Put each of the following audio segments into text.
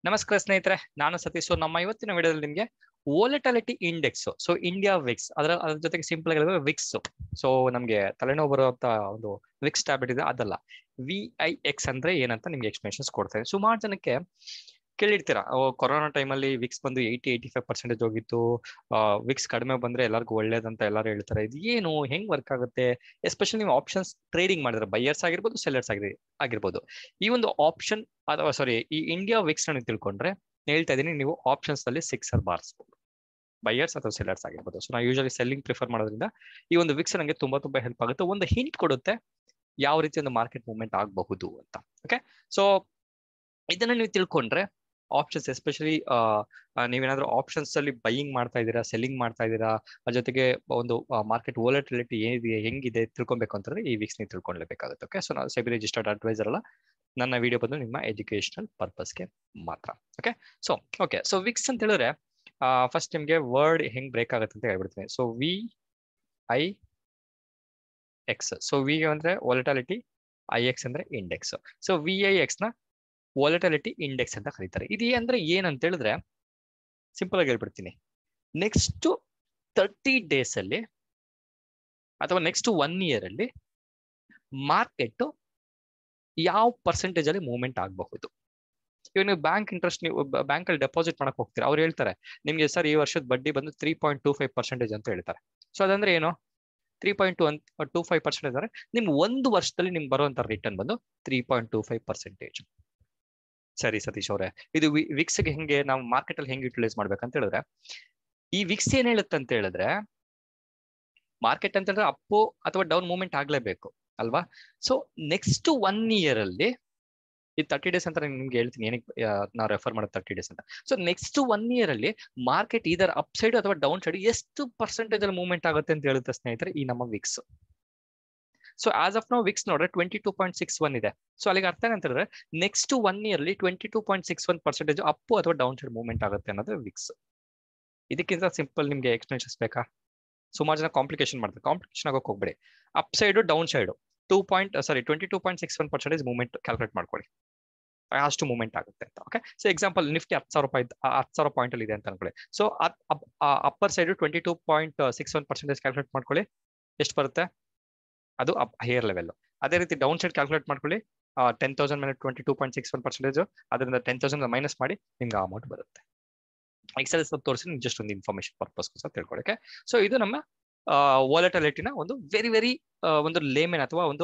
ನಮಸ್ಕಾರ ಸ್ನೇಹಿತರೆ ನಾನು ಸತೀಶ್ ಸೊ ನಮ್ಮ ಇವತ್ತಿನ ವಿಡಿಯೋದಲ್ಲಿ ನಿಮಗೆ volatility index so India VIX ಅದರ ಅದ್ರ ಜೊತೆಗೆ ಸಿಂಪಲ್ ಆಗಿ ವಿಕ್ಸ್ ಸೊ ನಮಗೆ ತಲೆನೋವು ಬರುವಂತ ಒಂದು ವಿಕ್ಸ್ ಟ್ಯಾಬ್ಲೆಟ್ ಇದೆ ಅದಲ್ಲ ವಿ ಐ ಎಕ್ಸ್ ಅಂದ್ರೆ ಏನಂತ ನಿಮ್ಗೆ ಎಕ್ಸ್ಪ್ಲನೇಷನ್ಸ್ ಕೊಡ್ತೇನೆ ಸುಮಾರು ಜನಕ್ಕೆ ಕೇಳಿರ್ತೀರಾ ಕೊರೋನಾ ಟೈಮಲ್ಲಿ ವಿಕ್ಸ್ ಬಂದು ಏಯ್ಟಿ ಏಯ್ಟಿ ಫೈವ್ ಪರ್ಸೆಂಟೇಜ್ ಹೋಗಿತ್ತು ವಿಕ್ಸ್ ಕಡಿಮೆ ಬಂದ್ರೆ ಎಲ್ಲರಿಗೂ ಒಳ್ಳೇದಂತ ಎಲ್ಲರೂ ಹೇಳ್ತಾರೆ ಇದು ಏನು ಹೆಂಗ್ ವರ್ಕ್ ಆಗುತ್ತೆ ಎಸ್ಪೆಷಲಿ ನೀವು ಆಪ್ಷನ್ಸ್ ಟ್ರೇಡಿಂಗ್ ಮಾಡಿದ್ರೆ ಬೈಯರ್ಸ್ ಆಗಿರ್ಬೋದು ಸೆಲ್ಲರ್ಸ್ ಆಗಿ ಆಗಿರ್ಬೋದು ಈ ಒಂದು ಆಪ್ಷನ್ ಅಥವಾ ಸಾರಿ ಈ ಇಂಡಿಯಾ ವಿಕ್ಸ್ ನೀವು ತಿಳ್ಕೊಂಡ್ರೆ ಹೇಳ್ತಾ ಇದೀನಿ ನೀವು ಆಪ್ಷನ್ಸ್ ಅಲ್ಲಿ ಸಿಕ್ಸರ್ ಬಾರಿಸಬಹುದು ಬೈಯರ್ಸ್ ಅಥವಾ ಸೆಲ್ಲರ್ಸ್ ಆಗಿರ್ಬೋದು ಸೊ ನಾವು ಯೂಶಲಿ ಸೆಲ್ಲಿಂಗ್ ಪ್ರಿಫರ್ ಮಾಡೋದ್ರಿಂದ ಈ ಒಂದು ವಿಕ್ಸ್ ನನಗೆ ತುಂಬಾ ತುಂಬಾ ಹೆಲ್ಪ್ ಆಗುತ್ತೆ ಒಂದು ಹಿಂಟ್ ಕೊಡುತ್ತೆ ಯಾವ ರೀತಿ ಒಂದು ಮಾರ್ಕೆಟ್ ಮೂವ್ಮೆಂಟ್ ಆಗಬಹುದು ಅಂತ ಓಕೆ ಸೊ ಇದನ್ನ ನೀವು ತಿಳ್ಕೊಂಡ್ರೆ ಆಪ್ಷನ್ಸ್ ಎಸ್ಪೆಷಲಿ ನೀವೇನಾದ್ರೂ ಆಪ್ಷನ್ಸ್ ಅಲ್ಲಿ ಬೈಯಿಂಗ್ ಮಾಡ್ತಾ ಇದ್ದೀರಾ ಸೆಲ್ಲಿಂಗ್ ಮಾಡ್ತಾ ಇದ್ದೀರಾ ಅದ್ರ ಜೊತೆಗೆ ಒಂದು ಮಾರ್ಕೆಟ್ ವೋಲಟಿಲಿಟಿ ಏನಿದೆ ಹೆಂಗಿದೆ ತಿಳ್ಕೊಬೇಕು ಅಂತಂದ್ರೆ ಈ ವೀಕ್ಸ್ ನೀವು ತಿಳ್ಕೊಳ್ಳೇಬೇಕಾಗುತ್ತೆ ಓಕೆ ಸೊ ನಾವು ಸೆಬಿ ರಿಜಿಸ್ಟರ್ಡ್ ಅಡ್ವೈಸರ್ ಅಲ್ಲ ನನ್ನ ವಿಡಿಯೋ ಬಂದು ನಿಮ್ಮ ಎಜುಕೇಶನಲ್ ಪರ್ಪಸ್ಗೆ ಮಾತ್ರ okay so okay so VIX ಅಂತ ಹೇಳಿದ್ರೆ ಫಸ್ಟ್ ನಿಮಗೆ ವರ್ಡ್ ಹೆಂಗ್ ಬ್ರೇಕ್ ಆಗುತ್ತೆ ಅಂತ ಹೇಳ್ಬಿಡ್ತೀನಿ so V I X so V ಅಂದ್ರೆ ವಾಲಿಟಾಲಿಟಿ ಐ ಎಕ್ಸ್ ಅಂದ್ರೆ index so V I X ನ ವಾಲಿಟಾಲಿಟಿ ಇಂಡೆಕ್ಸ್ ಅಂತ ಕರೀತಾರೆ ಇದು ಅಂದ್ರೆ ಏನಂತ ಹೇಳಿದ್ರೆ ಸಿಂಪಲ್ ಆಗಿ ಹೇಳ್ಬಿಡ್ತೀನಿ ನೆಕ್ಸ್ಟ್ ತರ್ಟಿ ಡೇಸ್ ಅಲ್ಲಿ ಅಥವಾ ನೆಕ್ಸ್ಟ್ ಒನ್ ಇಯರ್ ಅಲ್ಲಿ ಮಾರ್ಕೆಟ್ ಯಾವ ಪರ್ಸೆಂಟೇಜ್ ಅಲ್ಲಿ ಮೂವ್ಮೆಂಟ್ ಆಗಬಹುದು ಇವಾಗ ನೀವು ಬ್ಯಾಂಕ್ ಇಂಟ್ರೆಸ್ಟ್ ನೀವು ಬ್ಯಾಂಕ್ ಅಲ್ಲಿ ಡೆಪಾಸಿಟ್ ಮಾಡಕ್ ಹೋಗ್ತೀರಾ ಅವ್ರು ಹೇಳ್ತಾರೆ ನಿಮ್ಗೆ ಸರ್ ಈ ವರ್ಷದ ಬಡ್ಡಿ ಬಂದು three point two five percentage ಅಂತ ಹೇಳ್ತಾರೆ ಸೊ ಅದಂದ್ರೆ ಏನು three point two two five percentage ಅಂದ್ರೆ ನಿಮ್ ಒಂದು ವರ್ಷದಲ್ಲಿ ನಿಮ್ಗೆ ಬರುವಂತ ರಿಟರ್ನ್ ಬಂದು three point two five percentage ಸರಿ ಸತೀಶ್ ಅವರೇ ಇದು ವಿಕ್ಸ್ಗೆ ಹೆಂಗೆ ನಾವು ಮಾರ್ಕೆಟ್ ಅಲ್ಲಿ ಹೆಂಗೆ ಯುಟಿಲೈಸ್ ಮಾಡ್ಬೇಕಂತ ಹೇಳಿದ್ರೆ ಈ ವಿಕ್ಸ್ ಏನ್ ಹೇಳುತ್ತೆ ಅಂತ ಹೇಳಿದ್ರೆ ಮಾರ್ಕೆಟ್ ಅಂತ ಹೇಳಿದ್ರೆ ಅಪ್ಪು ಅಥವಾ ಡೌನ್ ಮೂವ್ಮೆಂಟ್ ಆಗ್ಲೇಬೇಕು ಅಲ್ವಾ ಸೊ ನೆಕ್ಸ್ಟ್ ಒನ್ ಇಯರ್ ಅಲ್ಲಿ ಈ ತರ್ಟಿ ಡೇಸ್ ಅಂತ ನಿಮ್ಗೆ ಹೇಳ್ತೀನಿ ಏನಕ್ಕೆ ನಾವು ರೆಫರ್ ಮಾಡೋದು ತರ್ಟಿ ಡೇಸ್ ಅಂತ ಸೊ ನೆಕ್ಸ್ಟ್ ಒನ್ ಇಯರ್ ಅಲ್ಲಿ ಮಾರ್ಕೆಟ್ ಇದರ ಅಪ್ ಸೈಡ್ ಅಥವಾ ಡೌನ್ ಸೈಡ್ ಎಷ್ಟು ಪರ್ಸೆಂಟೇಜ್ ಅಲ್ಲಿ ಮೂವ್ಮೆಂಟ್ ಆಗುತ್ತೆ ಅಂತ ಹೇಳುತ್ತೆ ಸ್ನೇಹಿತರೆ ಈ ನಮ್ಮ ವಿಕ್ಸ್ ಸೊ ಆಸ್ ಆಫ್ ನಾವು ವಿಕ್ಸ್ ನೋಡ್ರೆ twenty two point six one ಇದೆ ಸೊ ಅಲ್ಲಿಗೆ ಅರ್ಥ ಏನಂತ ಹೇಳಿದ್ರೆ ನೆಕ್ಸ್ಟ್ ಒನ್ ಇಯರ್ಲಿ twenty two point six one percentage up ಅಥವಾ ಡೌನ್ ಸೈಡ್ ಮೂವ್ಮೆಂಟ್ ಆಗುತ್ತೆ ಅನ್ನೋದು ವಿಕ್ಸ್ ಇದಕ್ಕಿಂತ ಸಿಂಪಲ್ ನಿಮ್ಗೆ ಎಕ್ಸ್ಪ್ಲೇಷನ್ಸ್ ಬೇಕಾ ಸುಮಾರು ಜನ ಕಾಂಪ್ಲಿಕೇಶನ್ ಮಾಡ್ತಾರೆ ಕಾಂಪ್ಲಿಕೇಶನ್ ಆಗೋಕೆ ಹೋಗ್ಬೇಡಿ up side down side two point sorry twenty two point six one percentage movement calculate ಮಾಡ್ಕೊಳ್ಳಿ ಅಷ್ಟು ಮೂವ್ಮೆಂಟ್ ಆಗುತ್ತೆ ಅಂತ ಓಕೆ ಸೊ ಎಕ್ಸಾಂಪಲ್ ನಿಫ್ಟಿ ಹತ್ತು ಸಾವಿರ ರೂಪಾಯಿ ಹತ್ತು ಸಾವಿರ ಪಾಯಿಂಟ್ ಅಲ್ಲಿ ಇದೆ ಅಂತ ಅನ್ಕೊಳ್ಳಿ so upper side twenty two point six one percentage calculate ಮಾಡ್ಕೊಳ್ಳಿ ಎಷ್ಟು ಬರುತ್ತೆ ಅದು ಅಪ್ ಹೈಯರ್ ಲೆವೆಲ್ ಅದೇ ರೀತಿ ಡೌನ್ ಸೈಡ್ ಕ್ಯಾಲ್ಕುಲೇಟ್ ಮಾಡ್ಕೊಳ್ಳಿ ಟೆನ್ ತೌಸಂಡ್ ಮೇಲೆ twenty two point six one percentage ಅದರಿಂದ ಟೆನ್ ತೌಸಂಡ್ ಮೈನಸ್ ಮಾಡಿ ನಿಮ್ಗೆ ಅಮೌಂಟ್ ಬರುತ್ತೆ ಎಕ್ಸೆಲ್ ತೋರಿಸಿ ಜಸ್ಟ್ ಒಂದು ಇನ್ಫಾರ್ಮೇಶನ್ ಪರ್ಪಸ್ಗೋಸ್ಕರ ತಿಳ್ಕೊಳ್ಳೋಕೆ ಸೊ ಇದು ನಮ್ಮ ವಾಲೆಟಾಲಿಟಿನ ಒಂದು ವೆರಿ ವೆರಿ ಒಂದು ಲೇಮೆನ್ ಅಥವಾ ಒಂದು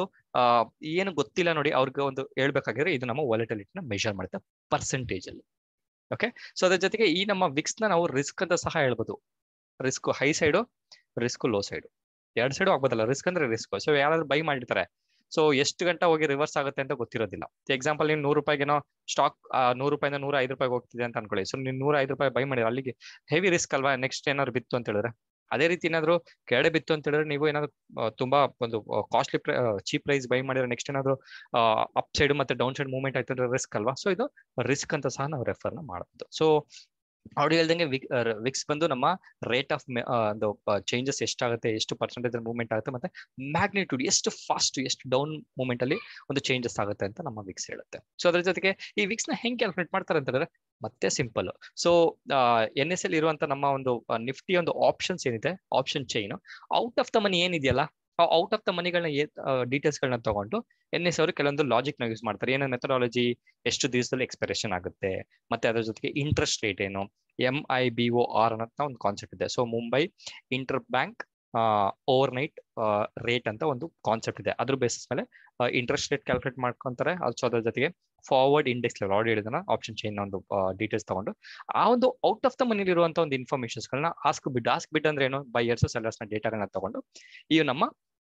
ಏನು ಗೊತ್ತಿಲ್ಲ ನೋಡಿ ಅವ್ರಿಗೆ ಒಂದು ಹೇಳ್ಬೇಕಾಗಿದ್ರೆ ಇದು ನಮ್ಮ ವಾಲೆಟಾಲಿಟಿನ ಮೆಷರ್ ಮಾಡುತ್ತೆ ಪರ್ಸೆಂಟೇಜ್ ಅಲ್ಲಿ ಓಕೆ ಸೊ ಅದ್ರ ಜೊತೆಗೆ ಈ ನಮ್ಮ ವಿಕ್ಸ್ ನ ನಾವು ರಿಸ್ಕ್ ಅಂತ ಸಹ ಹೇಳ್ಬೋದು risk high side risk low side ಎರಡು ಸೈಡು ಆಗ್ಬೋದಲ್ಲ ರಿಸ್ಕ್ ಅಂದ್ರೆ ರಿಸ್ಕ್ ಸೊ ಯಾರಾದ್ರೂ ಬೈ ಮಾಡಿರ್ತಾರೆ ಸೊ ಎಷ್ಟು ಗಂಟೆ ಹೋಗಿ ರಿವರ್ಸ್ ಆಗುತ್ತೆ ಅಂತ ಗೊತ್ತಿರೋದಿಲ್ಲ ಎಕ್ಸಾಂಪಲ್ ನೀವು ನೂರು ರೂಪಾಯಿಗೇನೋ ಸ್ಟಾಕ್ ನೂರು ರೂಪಾಯಿಂದ ನೂರ ಐದು ರೂಪಾಯಿಗೆ ಹೋಗ್ತಿದೆ ಅಂತ ಅನ್ಕೊಳ್ಳಿ ಸೊ ನೀವು ನೂರ ಐದು ರೂಪಾಯಿ ಬೈ ಮಾಡಿ ಅಲ್ಲಿಗೆ ಹೆವಿ ರಿಸ್ಕ್ ಅಲ್ವಾ ನೆಕ್ಸ್ಟ್ ಏನಾದ್ರು ಬಿತ್ತು ಅಂತ ಹೇಳಿದ್ರೆ ಅದೇ ರೀತಿ ಏನಾದ್ರು ಕೆಳಗಡೆ ಬಿತ್ತು ಅಂತ ಹೇಳಿದ್ರೆ ನೀವು ಏನಾದ್ರು ತುಂಬಾ ಒಂದು ಕಾಸ್ಟ್ಲಿ ಚೀಪ್ ಪ್ರೈಸ್ ಬೈ ಮಾಡಿದ್ರೆ ನೆಕ್ಸ್ಟ್ ಏನಾದ್ರು ಅಪ್ ಸೈಡ್ ಮತ್ತೆ ಡೌನ್ ಸೈಡ್ ಮೂವ್ಮೆಂಟ್ ಆಯ್ತು ಅಂದ್ರೆ ರಿಸ್ಕ್ ಅಲ್ವಾ ಸೊ ಇದು ರಿಸ್ಕ್ ಅಂತ ಸಹ ನಾವು ರೆಫರ್ ಮಾಡಬಹುದು ಸೊ ಅವ್ರು ಹೇಳ್ದಂಗೆ ವಿಕ್ಸ್ ಬಂದು ನಮ್ಮ ರೇಟ್ ಆಫ್ ಒಂದು ಚೇಂಜಸ್ ಎಷ್ಟಾಗುತ್ತೆ ಎಷ್ಟು ಪರ್ಸೆಂಟೇಜ್ ಮೂವ್ಮೆಂಟ್ ಆಗುತ್ತೆ ಮತ್ತೆ ಮ್ಯಾಗ್ನಿಟ್ಯೂಡ್ ಎಷ್ಟು ಫಾಸ್ಟ್ ಎಷ್ಟು ಡೌನ್ ಮೂವ್ಮೆಂಟ್ ಅಲ್ಲಿ ಒಂದು ಚೇಂಜಸ್ ಆಗುತ್ತೆ ಅಂತ ನಮ್ಮ ವಿಕ್ಸ್ ಹೇಳುತ್ತೆ ಸೊ ಅದ್ರ ಜೊತೆಗೆ ಈ ವಿಕ್ಸ್ ನ ಹೆಂಗ್ ಕ್ಯಾಲ್ಕುಲೇಟ್ ಮಾಡ್ತಾರೆ ಅಂತ ಹೇಳಿದ್ರೆ ಮತ್ತೆ simple so N S L ಇರುವಂತ ನಮ್ಮ ಒಂದು ನಿಫ್ಟಿ ಒಂದು ಆಪ್ಷನ್ಸ್ ಏನಿದೆ option chain out of the money ಏನಿದೆಯಲ್ಲ ಔಟ್ ಆಫ್ ದ ಮನಿಗಳನ್ನ ಡೀಟೇಲ್ಸ್ ಗಳನ್ನ ತಗೊಂಡು ಎನ್ ಎಸ್ ಅವರು ಕೆಲವೊಂದು ಲಾಜಿಕ್ ನ ಯೂಸ್ ಮಾಡ್ತಾರೆ ಏನೋ ಮೆಥಡಾಲಜಿ ಎಷ್ಟು ದಿವಸದಲ್ಲಿ ಎಕ್ಸ್ಪೈರೇಷನ್ ಆಗುತ್ತೆ ಮತ್ತೆ ಅದ್ರ ಜೊತೆಗೆ ಇಂಟ್ರೆಸ್ಟ್ ರೇಟ್ ಏನು M I B O R ಅನ್ನೋ ಒಂದು ಕಾನ್ಸೆಪ್ಟ್ ಇದೆ so Mumbai inter bank over night rate ಅಂತ ಒಂದು ಕಾನ್ಸೆಪ್ಟ್ ಇದೆ ಅದ್ರ ಬೇಸಿಸ್ ಮೇಲೆ ಇಂಟ್ರೆಸ್ಟ್ ರೇಟ್ ಕ್ಯಾಲ್ಕುಲೇಟ್ ಮಾಡ್ಕೊಂತಾರೆ ಸೊ ಅದ್ರ ಜೊತೆಗೆ ಫಾರ್ವರ್ಡ್ ಇಂಡೆಕ್ಸ್ ಲೆವೆಲ್ ಆಲ್ರೆಡಿ ಹೇಳಿದನ ಆಪ್ಷನ್ ಚೈನ್ ಒಂದು ಡೀಟೇಲ್ಸ್ ತಗೊಂಡು ಆ ಒಂದು ಔಟ್ ಆಫ್ ದ ಮನಿಲಿ ಇರುವಂತ ಒಂದು ಇನ್ಫಾರ್ಮೇಶನ್ಸ್ ಗಳನ್ನ ಆಸ್ಕ್ ಬಿಡ್ ಆಸ್ಕ್ ಬಿಡ್ ಅಂದ್ರೆ ಏನು ಬೈಯರ್ಸ್ ಸೆಲ್ಲರ್ಸ್ ನ ಡೇಟಾಗಳನ್ನ ತಗೊಂಡು ಈ ನಮ್ಮ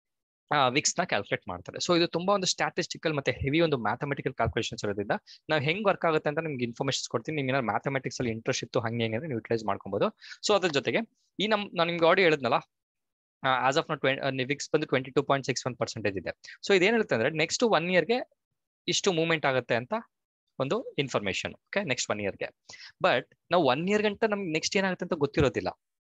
ವಿಕ್ಸ್ ನ ಕ್ಯಾಲ್ಕುಲೇಟ್ ಮಾಡ್ತಾರೆ ಸೊ ಇದು ತುಂಬಾ ಒಂದು ಸ್ಟಾಟಿಸ್ಟಿಕಲ್ ಮತ್ತೆ ಹೆವಿ ಒಂದು ಮ್ಯಾಥಮೆಟಿಕಲ್ ಕ್ಯಾಲ್ಕುಲೇಷನ್ಸ್ ಇರೋದ್ರಿಂದ ನಾವು ಹೆಂಗ್ ವರ್ಕ್ ಆಗುತ್ತೆ ಅಂತ ನಿಮ್ಗೆ ಇನ್ಫಾರ್ಮೇಶನ್ಸ್ ಕೊಡ್ತೀನಿ ನಿಮ್ಗೆ ಏನಾದ್ರು ಮ್ಯಾಥಮೆಟಿಕ್ಸ್ ಅಲ್ಲಿ ಇಂಟ್ರೆಸ್ಟ್ ಇತ್ತು ಹಂಗೆ ಹೆಂಗೆ ನೀವು ಯೂಟಿಲೈಸ್ ಮಾಡ್ಕೊಬಹುದು ಸೊ ಅದ್ರ ಜೊತೆಗೆ ಈ ನಮ್ ನಾನು ನಿಮ್ಗೆ ಆಡಿ ಹೇಳಿದ್ನಲ್ಲ ಆಸ್ ಆಫ್ ನಾವು ವಿಕ್ಸ್ ಬಂದು twenty two point six one percentage ಇದೆ ಸೊ ಇದೇನಿರುತ್ತೆ ಅಂದ್ರೆ ನೆಕ್ಸ್ಟ್ ಒನ್ ಇಯರ್ಗೆ ಇಷ್ಟು ಮೂವ್ಮೆಂಟ್ ಆಗುತ್ತೆ ಅಂತ ಒಂದು ಇನ್ಫಾರ್ಮೇಶನ್ ಓಕೆ ನೆಕ್ಸ್ಟ್ ಒನ್ ಇಯರ್ಗೆ ಬಟ್ ನಾವು ಒನ್ ಇಯರ್ ಗಂಟ ನಮ್ಗೆ ನೆಕ್ಸ್ಟ್ ಏನಾಗುತ್ತೆ ಅಂತ ಗೊತ್ತಿರೋದಿಲ್ಲ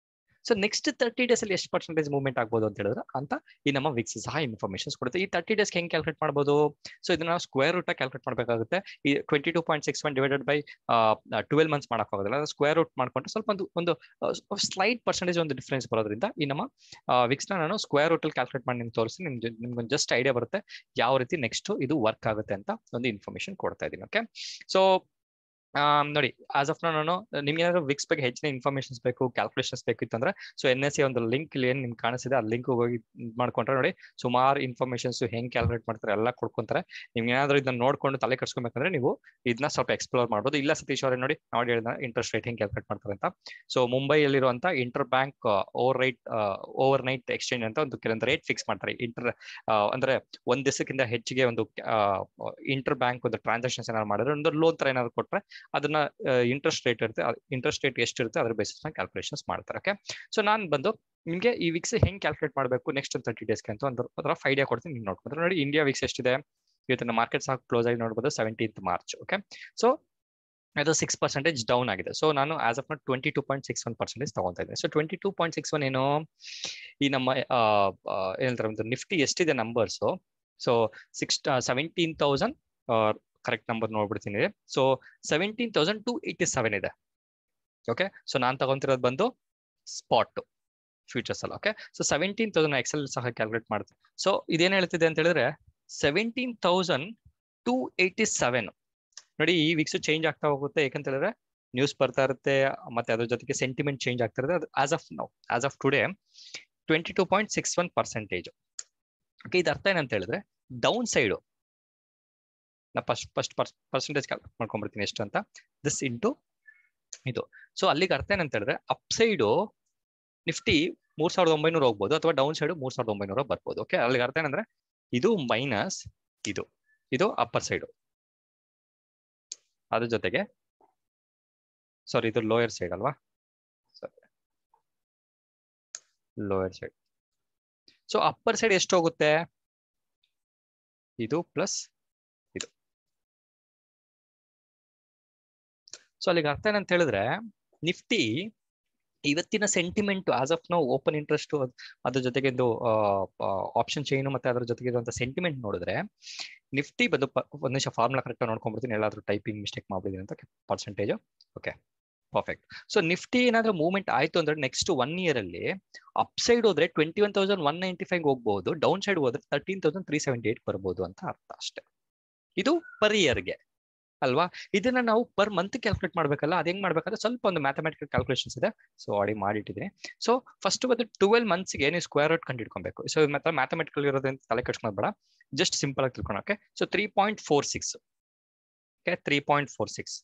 ಸೊ ನೆಕ್ಸ್ಟ್ ತರ್ಟಿ ಡೇಸ್ ಅಲ್ಲಿ ಎಷ್ಟು ಪರ್ಸೆಂಟೇಜ್ ಮೂವ್ಮೆಂಟ್ ಆಗ್ಬೋದು ಅಂತ ಹೇಳಿದ್ರೆ ಅಂತ ಈ ನಮ್ಮ ವಿಕ್ಸ್ ಸಹ ಇನ್ಫಾರ್ಮೇಶನ್ಸ್ ಕೊಡುತ್ತೆ ಈ ತರ್ಟಿ ಡೇಸ್ ಹೆಂಗೆ ಕ್ಯಾಲ್ಕುಲೇಟ್ ಮಾಡ್ಬೋದು ಸೊ ಇದನ್ನ ನಾವು ಸ್ಕ್ವೇರ್ ರೂಟ್ ಕ್ಯಾಲ್ಕುಲೇಟ್ ಮಾಡಬೇಕಾಗುತ್ತೆ ಈ twenty two point six one divided by twelve months ಮಾಡೋಕ್ಕಾಗೋದಿಲ್ಲ ಸ್ಕ್ವೇರ್ ರೂಟ್ ಮಾಡ್ಕೊಂಡ್ರೆ ಸ್ವಲ್ಪ ಒಂದು ಒಂದು ಸ್ಲೈಟ್ ಪರ್ಸೆಂಟೇಜ್ ಒಂದು ಡಿಫ್ರೆನ್ಸ್ ಬರೋದ್ರಿಂದ ಈ ನಮ್ಮ ವಿಕ್ಸ್ ನ ನಾನು ಸ್ಕ್ವೇರ್ ರೂಟ್ ಅಲ್ಲಿ ಕ್ಯಾಲ್ಕುಲೇಟ್ ಮಾಡಿ ನಿಮ್ಗೆ ತೋರಿಸಿ ನಿಮ್ಗೆ ನಿಮ್ಗೆ ಜಸ್ಟ್ ಐಡಿಯಾ ಬರುತ್ತೆ ಯಾವ ರೀತಿ ನೆಕ್ಸ್ಟ್ ಇದು ವರ್ಕ್ ಆಗುತ್ತೆ ಅಂತ ಒಂದು ಇನ್ಫಾರ್ಮೇಶನ್ ಕೊಡ್ತಾ ಇದ್ದೀನಿ ಓಕೆ ಸೊ ನೋಡಿ ಆಸ್ ಆಫ್ ನಾನು ನಿಮ್ಗೆ ಏನಾದ್ರು ವಿಕ್ಸ್ ಬಗ್ಗೆ ಹೆಚ್ಚಿನ ಇನ್ಫಾರ್ಮೇಶನ್ಸ್ ಬೇಕು ಕ್ಯಾಲ್ಕುಲೇಷನ್ಸ್ ಬೇಕಿತ್ತು ಅಂದ್ರೆ ಸೊ ಎನ್ ಎಸ್ ಸಿ ಒಂದು ಲಿಂಕ್ ಇಲ್ಲಿ ಏನ್ ನಿಮ್ಗೆ ಕಾಣಿಸಿದೆ ಆ ಲಿಂಕ್ ಹೋಗಿ ಮಾಡ್ಕೊಂಡ್ರೆ ನೋಡಿ ಸುಮಾರು ಇನ್ಫಾರ್ಮೇಶನ್ಸ್ ಹೆಂಗ್ ಕ್ಯಾಲ್ಕುಲೇಟ್ ಮಾಡ್ತಾರೆ ಎಲ್ಲ ಕೊಡ್ಕೊಂತಾರೆ ನಿಮ್ಗೆ ಏನಾದ್ರು ಇದನ್ನ ನೋಡ್ಕೊಂಡು ತಲೆ ಕಟ್ಸ್ಕೊಬೇಕಂದ್ರೆ ನೀವು ಇದನ್ನ ಸ್ವಲ್ಪ ಎಕ್ಸ್ಪ್ಲೋರ್ ಮಾಡ್ಬೋದು ಇಲ್ಲ ಸತೀಶ್ ಅವರೇ ನೋಡಿ ನಾವು ಹೇಳಿದ ಇಂಟ್ರೆಸ್ಟ್ ರೇಟ್ ಹೆಂಗ್ ಕ್ಯಾಲ್ಕುಲೇಟ್ ಮಾಡ್ತಾರೆ ಅಂತ ಸೊ ಮುಂಬೈಯಲ್ಲಿರುವಂತ inter bank over right over night exchange ಅಂತ ಒಂದು ಕೆಲವೊಂದು ರೇಟ್ ಫಿಕ್ಸ್ ಮಾಡ್ತಾರೆ ಇಂಟರ್ ಅಂದ್ರೆ ಒಂದ್ ದಿವಸಕ್ಕಿಂತ ಹೆಚ್ಚಿಗೆ ಒಂದು ಇಂಟರ್ ಬ್ಯಾಂಕ್ ಒಂದು ಟ್ರಾನ್ಸಾಕ್ಷನ್ಸ್ ಏನಾದ್ರು ಮಾಡಿದ್ರೆ ಒಂದು ಲೋನ್ ತರ ಏನಾದ್ರು ಕೊಟ್ರೆ ಅದನ್ನ ಇಂಟ್ರೆಸ್ಟ್ ರೇಟ್ ಇರುತ್ತೆ ಇಂಟ್ರೆಸ್ಟ್ ರೇಟ್ ಎಷ್ಟಿರುತ್ತೆ ಅದ್ರ ಬೇಸಿಸ್ ನ ಕ್ಯಾಲ್ಕುಲೇಷನ್ಸ್ ಮಾಡ್ತಾರೆ ಓಕೆ ಸೊ ನಾನು ಬಂದು ನಿಮಗೆ ಈ ವಿಕ್ಸ್ ಹೆಂಗ್ ಕ್ಯಾಲ್ಕುಲೇಟ್ ಮಾಡಬೇಕು ನೆಕ್ಸ್ಟ್ ಒಂದು ತರ್ಟಿ ಡೇಸ್ಗೆ ಅಂತ ಒಂದು ಅದರ ಐಡಿಯಾ ಕೊಡ್ತೀನಿ ನೀವು ನೋಡ್ಕೊಂಡ್ರೆ ನೋಡಿ ಇಂಡಿಯಾ ವಿಕ್ಸ್ ಎಷ್ಟಿದೆ ಇವತ್ತಿನ ಮಾರ್ಕೆಟ್ ಸಹ ಕ್ಲೋಸ್ ಆಗಿ ನೋಡ್ಬೋದು ಸೆವೆಂಟೀನ್ತ್ ಮಾರ್ಚ್ ಓಕೆ ಸೊ ಅದು ಸಿಕ್ಸ್ ಪರ್ಸೆಂಟೇಜ್ ಡೌನ್ ಆಗಿದೆ ಸೊ ನಾನು as of twenty two point six one percentage ತಗೊಂತಾ ಇದ್ದೀನಿ so twenty two point six one ಏನು ಈ ನಮ್ಮ ಏನಂತಾರೆ ಒಂದು ನಿಫ್ಟಿ ಎಷ್ಟಿದೆ numbers so six seventeen thousand correct number ನೋಡ್ಬಿಡ್ತೀನಿ so seventeen thousand two eighty seven ಇದೆ ಓಕೆ ಸೊ ನಾನು ತಗೊಂತಿರೋದು ಬಂದು ಸ್ಪಾಟ್ ಫ್ಯೂಚರ್ಸ್ ಅಲ್ಲ okay so seventeen thousand excel ಸಹ ಕ್ಯಾಲ್ಕುಲೇಟ್ ಮಾಡುತ್ತೆ ಸೊ ಇದೇನು ಹೇಳ್ತಿದೆ ಅಂತ ಹೇಳಿದ್ರೆ seventeen thousand two eighty seven ನೋಡಿ ಈ ವೀಕ್ಸ್ ಚೇಂಜ್ ಆಗ್ತಾ ಹೋಗುತ್ತೆ ಯಾಕಂತ ಹೇಳಿದ್ರೆ ನ್ಯೂಸ್ ಬರ್ತಾ ಇರುತ್ತೆ ಮತ್ತೆ ಅದ್ರ ಜೊತೆಗೆ ಸೆಂಟಿಮೆಂಟ್ ಚೇಂಜ್ ಆಗ್ತಾ ಇರುತ್ತೆ ಅದು as of now as of today twenty two point six one percentage okay ಇದು ಅರ್ಥ ಏನಂತ ಹೇಳಿದ್ರೆ ಡೌನ್ ಸೈಡು ನಾ ಫಸ್ಟ್ ಫಸ್ಟ್ ಪರ್ಸೆಂಟೇಜ್ ಕ್ಯಾಲ್ಕುಲೇಟ್ ಮಾಡ್ಕೊಂಡ್ಬಿಡ್ತೀನಿ ಎಷ್ಟು ಅಂತ ದಿಸ್ ಇಂಟು ಇದು ಸೊ ಅಲ್ಲಿಗೆ ಅರ್ಥ ಏನಂತ ಹೇಳಿದ್ರೆ ಅಪ್ ಸೈಡು ನಿಫ್ಟಿ ಮೂರ್ ಸಾವಿರದ ಒಂಬೈನೂರ ಹೋಗ್ಬೋದು ಅಥವಾ ಡೌನ್ ಸೈಡು ಮೂರ್ ಸಾವಿರದ ಒಂಬೈನೂರ ಬರ್ಬೋದು ಓಕೆ ಅಲ್ಲಿಗೆ ಅರ್ಥ ಏನಂದ್ರೆ ಇದು ಮೈನಸ್ ಇದು ಇದು ಅಪ್ಪರ್ ಸೈಡು ಅದ್ರ ಜೊತೆಗೆ ಸಾರಿ ಇದು ಲೋಯರ್ ಸೈಡ್ ಅಲ್ವಾ lower side so upper side ಎಷ್ಟು ಹೋಗುತ್ತೆ ಇದು ಪ್ಲಸ್ ಇದು ಸೊ ಅಲ್ಲಿಗೆ ಅರ್ಥ ಏನಂತ ಹೇಳಿದ್ರೆ ನಿಫ್ಟಿ ಇವತ್ತಿನ ಸೆಂಟಿಮೆಂಟ್ ಆಸ್ ಆಫ್ ನಾವು ಓಪನ್ ಇಂಟ್ರೆಸ್ಟ್ ಅದ್ರ ಜೊತೆಗೆ ಒಂದು ಆಪ್ಷನ್ ಚೈನ್ ಮತ್ತೆ ಅದ್ರ ಜೊತೆಗೆ ಇರುವಂತ ಸೆಂಟಿಮೆಂಟ್ ನೋಡಿದ್ರೆ ನಿಫ್ಟಿ ಬಂದು ಒಂದ್ ನಿಮಿಷ ಫಾರ್ಮುಲಾ ಕರೆಕ್ಟ್ ನೋಡ್ಕೊಂಡ್ಬಿಡ್ತೀನಿ ಎಲ್ಲಾದ್ರೂ ಟೈಪಿಂಗ್ ಮಿಸ್ಟೇಕ್ ಮಾಡಿದ್ದೀನಿ ಅಂತ percentage okay perfect so nifty ಏನಾದ್ರೂ ಮೂವ್ಮೆಂಟ್ ಆಯ್ತು ಅಂದ್ರೆ ನೆಕ್ಸ್ಟ್ ಒನ್ ಇಯರ್ ಅಲ್ಲಿ ಅಪ್ ಸೈಡ್ ಹೋದ್ರೆ twenty one thousand one ninety five ಹೋಗ್ಬಹುದು ಡೌನ್ ಸೈಡ್ ಹೋದ್ರೆ thirteen thousand three seventy eight ಬರ್ಬೋದು ಅಂತ ಅರ್ಥ ಅಷ್ಟೇ ಇದು ಪರ್ ಇಯರ್ಗೆ ಅಲ್ವಾ ಇದನ್ನ ನಾವು ಪರ್ ಮಂತ್ ಕ್ಯಾಲ್ಕುಲೇಟ್ ಮಾಡ್ಬೇಕಲ್ಲ ಅದ್ ಹೆಂಗ್ ಮಾಡ್ಬೇಕಂದ್ರೆ ಸ್ವಲ್ಪ ಒಂದು ಮ್ಯಾಥಮೆಟಿಕಲ್ ಕ್ಯಾಲ್ಕುಲೇಷನ್ಸ್ ಇದೆ ಸೊ ಆಡಿ ಮಾಡಿಟ್ಟಿದ್ದೀನಿ ಸೊ ಫಸ್ಟ್ ಬಂದು ಟ್ವೆಲ್ ಮಂತ್ಸ್ಗೆ ನೀವು ಸ್ಕ್ವೇರ್ ರೂಟ್ ಕಂಡು ಇಟ್ಕೊಬೇಕು ಸೊ ಮತ್ತೆ ಮ್ಯಾಥಮೆಟಿಕಲ್ ಇರೋದ್ರಿಂದ ತಲೆ ಕಟ್ಸ್ಕೊಳ್ ಬೇಡ ಜಸ್ಟ್ ಸಿಂಪಲ್ ಆಗಿ ತಿಳ್ಕೊಳಕ್ಕೆ so three point four six okay three point four six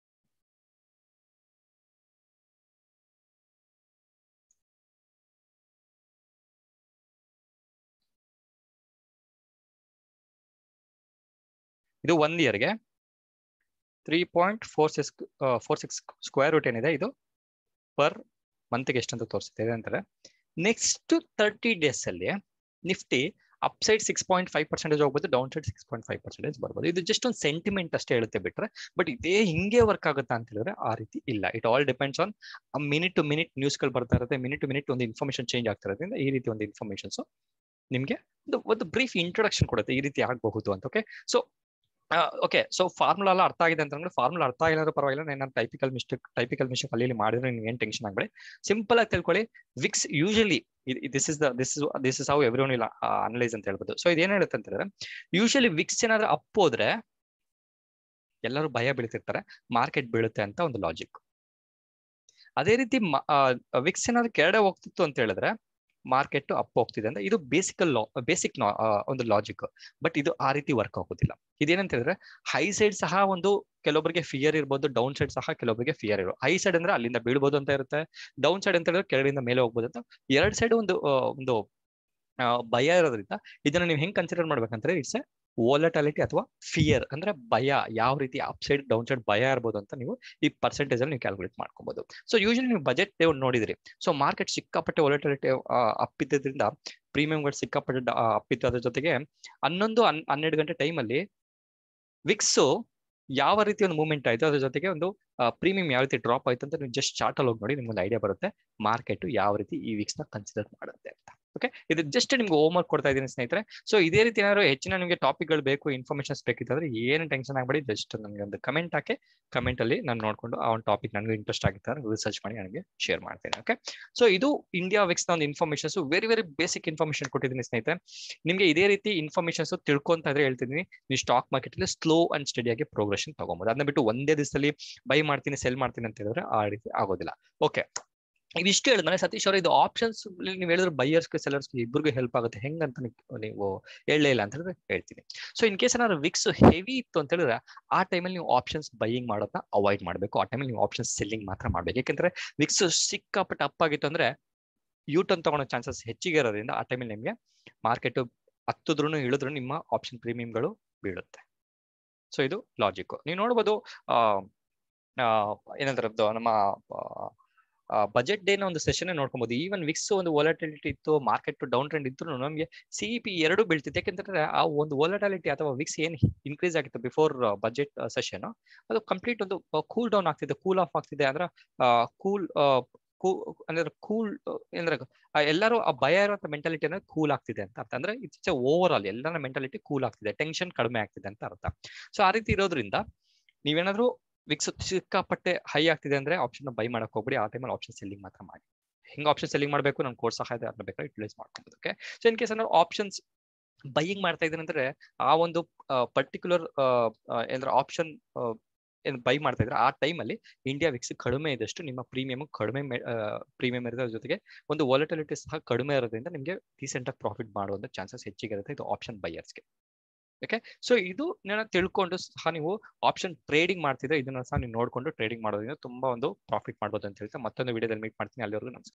ಇದು ಒನ್ ಇಯರ್ಗೆ three point four six four six square root ಏನಿದೆ ಇದು ಪರ್ ಮಂತ್ಗೆ ಎಷ್ಟಂತ ತೋರಿಸ್ತಿದೆ ಅಂತಾರೆ ನೆಕ್ಸ್ಟ್ ತರ್ಟಿ ಡೇಸ್ ಅಲ್ಲಿ nifty up side six point five percentage ಹೋಗ್ಬೋದು down side six point five percentage ಬರ್ಬೋದು ಇದು ಜಸ್ಟ್ ಒಂದು ಸೆಂಟಿಮೆಂಟ್ ಅಷ್ಟೇ ಹೇಳುತ್ತೆ ಬಿಟ್ರೆ ಬಟ್ ಇದೇ ಹಿಂಗೆ ವರ್ಕ್ ಆಗುತ್ತಾ ಅಂತ ಹೇಳಿದ್ರೆ ಆ ರೀತಿ ಇಲ್ಲ it all depends on minute to minute ನ್ಯೂಸ್ಗಳು ಬರ್ತಾ ಇರುತ್ತೆ ಮಿನಿಟ್ ಟು ಮಿನಿಟ್ ಒಂದು ಇನ್ಫಾರ್ಮೇಶನ್ ಚೇಂಜ್ ಆಗ್ತಾ ಇರೋದ್ರಿಂದ ಈ ರೀತಿ ಒಂದು ಇನ್ಫಾರ್ಮೇಶನ್ಸ್ ನಿಮಗೆ ಒಂದು ಒಂದು ಬ್ರೀಫ್ ಇಂಟ್ರೊಡಕ್ಷನ್ ಕೊಡುತ್ತೆ ಈ ರೀತಿ ಆಗಬಹುದು ಅಂತ okay so okay so formula ಎಲ್ಲ ಅರ್ಥ ಆಗಿದೆ ಅಂತಂದ್ರೆ ಫಾರ್ಮುಲಾ ಅರ್ಥ ಆಗಿಲ್ಲ ಪರವಾಗಿಲ್ಲ ನಾನು ಟೈಪಿಕಲ್ ಮಿಸ್ಟೇಕ್ ಟೈಪಿಕಲ್ ಮಿಸ್ಟೇಕ್ ಅಲ್ಲಿ ಮಾಡಿದ್ರೆ ನೀವು ಏನು ಟೆನ್ಷನ್ ಆಗಬೇಡಿ ಸಿಂಪಲ್ ಆಗಿ ತಿಳ್ಕೊಳ್ಳಿ VIX usually this is the this is this is how everyone ಇಲ್ಲ ಅನಲೈಸ್ ಅಂತ ಹೇಳ್ಬೋದು ಸೊ ಇದೇನ್ ಹೇಳುತ್ತೆ ಅಂತ ಹೇಳಿದ್ರೆ ಯೂಶಲಿ ವಿಕ್ಸ್ ಏನಾದ್ರೂ ಅಪ್ ಹೋದ್ರೆ ಎಲ್ಲರೂ ಭಯ ಬೀಳ್ತಿರ್ತಾರೆ ಮಾರ್ಕೆಟ್ ಬೀಳುತ್ತೆ ಅಂತ ಒಂದು ಲಾಜಿಕ್ ಅದೇ ರೀತಿ ವಿಕ್ಸ್ ಏನಾದ್ರು ಕೆಳಗಡೆ ಹೋಗ್ತಿತ್ತು ಅಂತ ಹೇಳಿದ್ರೆ ಮಾರ್ಕೆಟ್ ಅಪ್ ಹೋಗ್ತಿದೆ ಅಂತ ಇದು ಬೇಸಿಕಲ್ ಬೇಸಿಕ್ ಒಂದು ಲಾಜಿಕ್ ಬಟ್ ಇದು ಆ ರೀತಿ ವರ್ಕ್ ಆಗೋದಿಲ್ಲ ಇದೇನಂತ ಹೇಳಿದ್ರೆ ಹೈ ಸೈಡ್ ಸಹ ಒಂದು ಕೆಲವೊಬ್ಬರಿಗೆ ಫಿಯರ್ ಇರ್ಬೋದು ಡೌನ್ ಸೈಡ್ ಸಹ ಕೆಲವೊಬ್ಬರಿಗೆ ಫಿಯರ್ ಇರೋ ಹೈ ಸೈಡ್ ಅಂದ್ರೆ ಅಲ್ಲಿಂದ ಬೀಳ್ಬೋದು ಅಂತ ಇರುತ್ತೆ ಡೌನ್ ಸೈಡ್ ಅಂತ ಹೇಳಿದ್ರೆ ಕೆಳಗಿಂದ ಮೇಲೆ ಹೋಗ್ಬೋದು ಅಂತ ಎರಡ್ ಸೈಡ್ ಒಂದು ಒಂದು ಭಯ ಇರೋದ್ರಿಂದ ಇದನ್ನ ನೀವು ಹೆಂಗ್ ಕನ್ಸಿಡರ್ ಮಾಡ್ಬೇಕಂದ್ರೆ ಇಟ್ಸ್ ಎ ವೋಲಟಾಲಿಟಿ ಅಥವಾ ಫಿಯರ್ ಅಂದ್ರೆ ಭಯ ಯಾವ ರೀತಿ ಅಪ್ ಸೈಡ್ ಡೌನ್ ಸೈಡ್ ಭಯ ಇರ್ಬೋದು ಅಂತ ನೀವು ಈ ಪರ್ಸೆಂಟೇಜ್ ಅಲ್ಲಿ ನೀವು ಕ್ಯಾಲ್ಕುಲೇಟ್ ಮಾಡ್ಕೊಬಹುದು ಸೊ ಯೂಶಲಿ ನೀವು ಬಜೆಟ್ ನೋಡಿದ್ರಿ ಸೊ ಮಾರ್ಕೆಟ್ ಸಿಕ್ಕಾಪಟ್ಟೆ ವೋಲಟಾಲಿಟಿ ಅಪ್ಪಿದ್ದರಿಂದ ಪ್ರೀಮಿಯಂಗಳು ಸಿಕ್ಕಾಪಟ್ಟೆ ಅಪ್ಪಿತ್ತು ಅದ್ರ ಜೊತೆಗೆ ಹನ್ನೊಂದು ಹನ್ನೆರಡು ಗಂಟೆ ಟೈಮಲ್ಲಿ ವಿಕ್ಸ್ ಯಾವ ರೀತಿ ಒಂದು ಮೂವ್ಮೆಂಟ್ ಆಯ್ತು ಅದ್ರ ಜೊತೆಗೆ ಒಂದು ಪ್ರೀಮಿಯಂ ಯಾವ ರೀತಿ ಡ್ರಾಪ್ ಆಯ್ತು ಅಂತ ನೀವು ಜಸ್ಟ್ ಚಾರ್ಟ್ ಅಲ್ಲಿ ಹೋಗಿ ನೋಡಿ ನಿಮ್ಗೆ ಒಂದು ಐಡಿಯಾ ಬರುತ್ತೆ ಮಾರ್ಕೆಟ್ ಯಾವ ರೀತಿ ಈ ವೀಕ್ಸ್ ನ ಕನ್ಸಿಡರ್ ಮಾಡುತ್ತೆ ಅಂತ ಓಕೆ ಇದು ಜಸ್ಟ್ ನಿಮ್ಗೆ ಹೋಮ್ ವರ್ಕ್ ಕೊಡ್ತಾ ಇದ್ದೀನಿ ಸ್ನೇಹಿತರೆ ಸೊ ಇದೇ ರೀತಿ ಏನಾದ್ರು ಹೆಚ್ಚಿನ ನಿಮಗೆ ಟಾಪಿಕ್ಗಳು ಬೇಕು ಇನ್ಫಾರ್ಮೇಶನ್ಸ್ ಬೇಕಿತ್ತಂದ್ರೆ ಏನು ಟೆನ್ಷನ್ ಆಗಬೇಡಿ ಜಸ್ಟ್ ನನಗೆ ಒಂದು ಕಮೆಂಟ್ ಹಾಕಿ ಕಮೆಂಟ್ ಅಲ್ಲಿ ನಾನು ನೋಡ್ಕೊಂಡು ಆ ಒಂದು ಟಾಪಿಕ್ ನನಗೆ ಇಂಟ್ರೆಸ್ಟ್ ಆಗುತ್ತೆ ಅಂದ್ರೆ ರಿಸರ್ಚ್ ಮಾಡಿ ನನಗೆ ಶೇರ್ ಮಾಡ್ತೇನೆ ಓಕೆ ಸೊ ಇದು ಇಂಡಿಯಾ ವಿಕ್ಸ್ ನ ಒಂದು informations very very basic information ಕೊಟ್ಟಿದ್ದೀನಿ ಸ್ನೇಹಿತರೆ ನಿಮಗೆ ಇದೇ ರೀತಿ ಇನ್ಫಾರ್ಮೇಶನ್ಸ್ ತಿಳ್ಕೊಂತ ಇದ್ರೆ ಹೇಳ್ತಿದ್ದೀನಿ ನೀವು ಸ್ಟಾಕ್ ಮಾರ್ಕೆಟ್ ಅಲ್ಲಿ ಸ್ಲೋ ಅಂಡ್ ಸ್ಟಡಿ ಆಗಿ ಪ್ರೋಗ್ರೆಷನ್ ತಗೊಬಹುದು ಅದನ್ನ ಬಿಟ್ಟು ಒಂದೇ ದಿವಸದಲ್ಲಿ ಬೈ ಮಾಡ್ತೀನಿ ಸೆಲ್ ಮಾಡ್ತೀನಿ ಅಂತ ಹೇಳಿದ್ರೆ ಆ ರೀತಿ ಆಗೋದಿಲ್ಲ ಓಕೆ ಇದಿಷ್ಟು ಹೇಳಿದ್ಮೇಲೆ ಸತೀಶ್ ಅವರು ಇದು ಆಪ್ಷನ್ಸ್ ನೀವು ಹೇಳಿದ್ರೆ ಬೈಯರ್ಸ್ಗೆ ಸೆಲರ್ಸ್ಗೆ ಇಬ್ಬರಿಗೂ ಹೆಲ್ಪ್ ಆಗುತ್ತೆ ಹೆಂಗಂತ ನೀವು ಹೇಳಲೇ ಇಲ್ಲ ಅಂತ ಹೇಳಿದ್ರೆ ಹೇಳ್ತೀನಿ ಸೊ ಇನ್ ಕೇಸ್ ಏನಾದ್ರು ವಿಕ್ಸ್ ಹೆವಿ ಇತ್ತು ಅಂತ ಹೇಳಿದ್ರೆ ಆ ಟೈಮಲ್ಲಿ ನೀವು ಆಪ್ಷನ್ಸ್ ಬೈಯಿಂಗ್ ಮಾಡೋದನ್ನ ಅವಾಯ್ಡ್ ಮಾಡಬೇಕು ಆ ಟೈಮಲ್ಲಿ ನೀವು ಆಪ್ಷನ್ಸ್ ಸೆಲ್ಲಿಂಗ್ ಮಾತ್ರ ಮಾಡ್ಬೇಕು ಯಾಕಂದ್ರೆ ವಿಕ್ಸ್ ಸಿಕ್ಕಾಪಟ್ಟೆ ಅಪ್ ಆಗಿತ್ತು ಅಂದ್ರೆ ಯೂಟರ್ನ್ ತಗೊಳ್ಳೋ ಚಾನ್ಸಸ್ ಹೆಚ್ಚಿಗೆ ಇರೋದ್ರಿಂದ ಆ ಟೈಮಲ್ಲಿ ನಿಮಗೆ ಮಾರ್ಕೆಟ್ ಹತ್ತಿದ್ರು ಇಳಿದ್ರು ನಿಮ್ಮ ಆಪ್ಷನ್ ಪ್ರೀಮಿಯಂಗಳು ಬೀಳುತ್ತೆ ಸೊ ಇದು ಲಾಜಿಕ್ ನೀವು ನೋಡ್ಬೋದು ಏನಂದ್ರದ್ದು ನಮ್ಮ ಬಜೆಟ್ ಡೇನ ಒಂದು ಸೆಷನ್ ನೋಡ್ಕೊಬಹುದು ಈವನ್ ವಿಕ್ಸ್ ಒಂದು ವೊಲಟಿಲಿಟಿ ಇತ್ತು ಮಾರ್ಕೆಟ್ ಡೌನ್ ಟ್ರೆಂಡ್ ಇದ್ರು ನಮಗೆ ಸಿ ಪಿ ಎರಡು ಬೀಳ್ತಿತ್ತು ಯಾಕೆಂತಂದ್ರೆ ಆ ಒಂದು ವೊಲಟಾಲಿಟಿ ಅಥವಾ ವಿಕ್ಸ್ ಏನ್ ಇನ್ಕ್ರೀಸ್ ಆಗಿತ್ತು ಬಿಫೋರ್ ಬಜೆಟ್ ಸೆಷನ್ ಅದು ಕಂಪ್ಲೀಟ್ ಒಂದು ಕೂಲ್ ಡೌನ್ ಆಗ್ತಿದೆ ಕೂಲ್ ಆಫ್ ಆಗ್ತಿದೆ ಅಂದ್ರೆ ಕೂಲ್ ಅಂದ್ರೆ ಕೂಲ್ ಅಂದ್ರೆ ಎಲ್ಲರೂ ಆ ಭಯ ಇರುವಂತ ಮೆಂಟಾಲಿಟಿ ಅಂದ್ರೆ ಕೂಲ್ ಆಗ್ತಿದೆ ಅಂತ ಅರ್ಥ ಅಂದ್ರೆ ಇಟ್ಸ್ ಓವರ್ ಆಲ್ ಎಲ್ಲರ ಮೆಂಟಾಲಿಟಿ ಕೂಲ್ ಆಗ್ತಿದೆ ಟೆನ್ಷನ್ ಕಡಿಮೆ ಆಗ್ತಿದೆ ಅಂತ ಅರ್ಥ ಸೊ ಆ ರೀತಿ ಇರೋದ್ರಿಂದ ನೀವೇನಾದ್ರೂ ವಿಕ್ಸ್ ಸಿಕ್ಕಾಪಟ್ಟೆ ಹೈ ಆಗ್ತಿದೆ ಅಂದ್ರೆ ಆಪ್ಷನ್ ಬೈ ಮಾಡಕ್ ಹೋಗ್ಬಿಡಿ ಆ ಟೈಮಲ್ಲಿ ಆಪ್ಷನ್ ಸೆಲ್ಲಿಂಗ್ ಮಾತ್ರ ಮಾಡಿ ಹೆಂಗ್ ಆಪ್ಷನ್ ಸೆಲ್ಲಿಂಗ್ ಮಾಡಬೇಕು ನಾನು ಕೋರ್ಸ್ ಸಹಾಯ ಅದನ್ನ ಬೇಕಾದ್ರೆ ಯುಟಿಲೈಸ್ ಮಾಡ್ಕೊಬೋದು ಓಕೆ ಸೊ ಇನ್ ಕೇಸ್ ಏನಾದ್ರು ಆಪ್ಷನ್ಸ್ ಬೈಯಿಂಗ್ ಮಾಡ್ತಾ ಇದ್ದೀನಿ ಅಂದ್ರೆ ಆ ಒಂದು ಪರ್ಟಿಕ್ಯುಲರ್ ಏನಂದ್ರೆ ಆಪ್ಷನ್ ಏನು ಬೈ ಮಾಡ್ತಾ ಇದ್ರೆ ಆ ಟೈಮಲ್ಲಿ ಇಂಡಿಯಾ ವಿಕ್ಸ್ ಕಡಿಮೆ ಇದ್ದಷ್ಟು ನಿಮ್ಮ ಪ್ರೀಮಿಯಮ್ ಕಡಿಮೆ ಪ್ರೀಮಿಯಂ ಇರೋದ್ರ ಜೊತೆಗೆ ಒಂದು ವಾಲಟಿಲಿಟಿ ಸಹ ಕಡಿಮೆ ಇರೋದ್ರಿಂದ ನಿಮಗೆ ರೀಸೆಂಟ್ ಆಗಿ ಪ್ರಾಫಿಟ್ ಮಾಡುವಂತ ಚಾನ್ಸಸ್ ಹೆಚ್ಚಿಗೆ ಇರುತ್ತೆ ಇದು ಆಪ್ಷನ್ ಬೈಯರ್ಸ್ಗೆ ಓಕೆ ಸೊ ಇದು ನಾನು ತಿಳ್ಕೊಂಡು ಸಹ ನೀವು ಆಪ್ಷನ್ ಟ್ರೇಡಿಂಗ್ ಮಾಡ್ತಿದ್ರೆ ಇದನ್ನ ಸಹ ನೀವು ನೋಡ್ಕೊಂಡು ಟ್ರೇಡಿಂಗ್ ಮಾಡೋದ್ರಿಂದ ತುಂಬಾ ಒಂದು ಪ್ರಾಫಿಟ್ ಮಾಡ್ಬೋದು ಅಂತ ಹೇಳ್ತಾ ಮತ್ತೊಂದು ವಿಡಿಯೋದಲ್ಲಿ ಮೀಟ್ ಮಾಡ್ತೀನಿ ಅಲ್ಲಿವರೆಗೂ ನಮಸ್ಕಾರ